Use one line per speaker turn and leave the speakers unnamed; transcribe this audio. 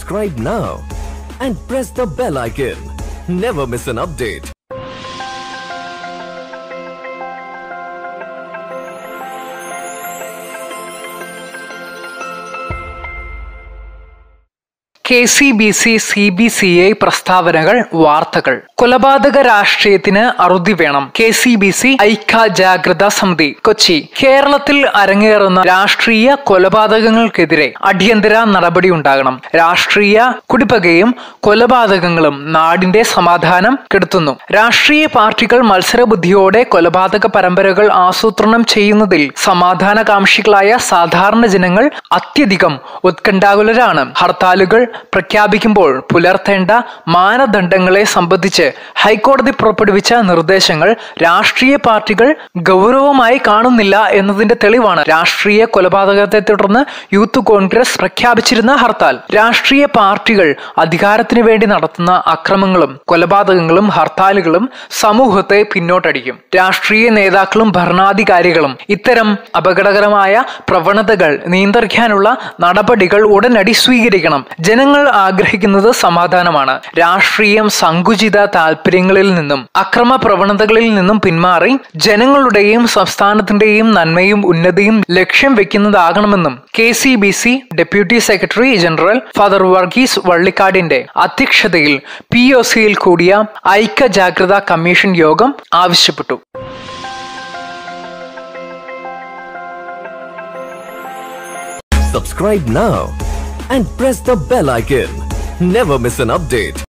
Subscribe now and press the bell icon. Never miss an update.
K C B C C B C I പ്രസ്താവനകൾ വാർത്തകൾ കൊലപാതക രാഷ്ട്രീയത്തിന് അറുതി വേണം K C B C ഐക്യ ജാഗ്രതാ സമിതി കൊച്ചി കേരളത്തിൽ അരങ്ങേറുന്ന രാഷ്ട്രീയ കൊലപാതകങ്ങൾക്കെതിരെ അടിയന്തര നടപടി ഉണ്ടാകണം രാഷ്ട്രീയ കുടിപ്പകയും കൊലപാതകങ്ങളും നാടിന്റെ സമാധാനം കെടുത്തുന്നു രാഷ്ട്രീയ പാർട്ടികൾ മത്സരബുദ്ധിയോടെ കൊലപാതക പരമ്പരകൾ ആസൂത്രണം ചെയ്യുന്നതിൽ സമാധാനകാംക്ഷികളായ സാധാരണ ജനങ്ങൾ അത്യധികം ഉത്കണ്ഠാകുലരാണ് ഹർത്താലുകൾ പ്രഖ്യാപിക്കുമ്പോൾ പുലർത്തേണ്ട മാനദണ്ഡങ്ങളെ സംബന്ധിച്ച് ഹൈക്കോടതി പുറപ്പെടുവിച്ച നിർദ്ദേശങ്ങൾ രാഷ്ട്രീയ പാർട്ടികൾ ഗൗരവമായി കാണുന്നില്ല എന്നതിന്റെ തെളിവാണ് രാഷ്ട്രീയ കൊലപാതകത്തെ തുടർന്ന് യൂത്ത് കോൺഗ്രസ് പ്രഖ്യാപിച്ചിരുന്ന ഹർത്താൽ രാഷ്ട്രീയ പാർട്ടികൾ അധികാരത്തിനു വേണ്ടി നടത്തുന്ന അക്രമങ്ങളും കൊലപാതകങ്ങളും ഹർത്താലുകളും സമൂഹത്തെ പിന്നോട്ടടിക്കും രാഷ്ട്രീയ നേതാക്കളും ഭരണാധികാരികളും ഇത്തരം അപകടകരമായ പ്രവണതകൾ നിയന്ത്രിക്കാനുള്ള നടപടികൾ ഉടനടി സ്വീകരിക്കണം ജനങ്ങൾ ആഗ്രഹിക്കുന്നത് സമാധാനമാണ് രാഷ്ട്രീയം സങ്കുചിത താല്പര്യങ്ങളിൽ നിന്നും അക്രമ പ്രവണതകളിൽ നിന്നും പിന്മാറി ജനങ്ങളുടെയും സംസ്ഥാനത്തിന്റെയും നന്മയും ഉന്നതിയും ലക്ഷ്യം വെക്കുന്നതാകണമെന്നും K C B C deputy secretary general father Varghese വള്ളിക്കാടിന്റെ അധ്യക്ഷതയിൽ പി ഒ സിയിൽ കൂടിയ ഐക്യ ജാഗ്രതാ കമ്മീഷൻ യോഗം ആവശ്യപ്പെട്ടു
Subscribe now and press the bell icon. Never miss an update.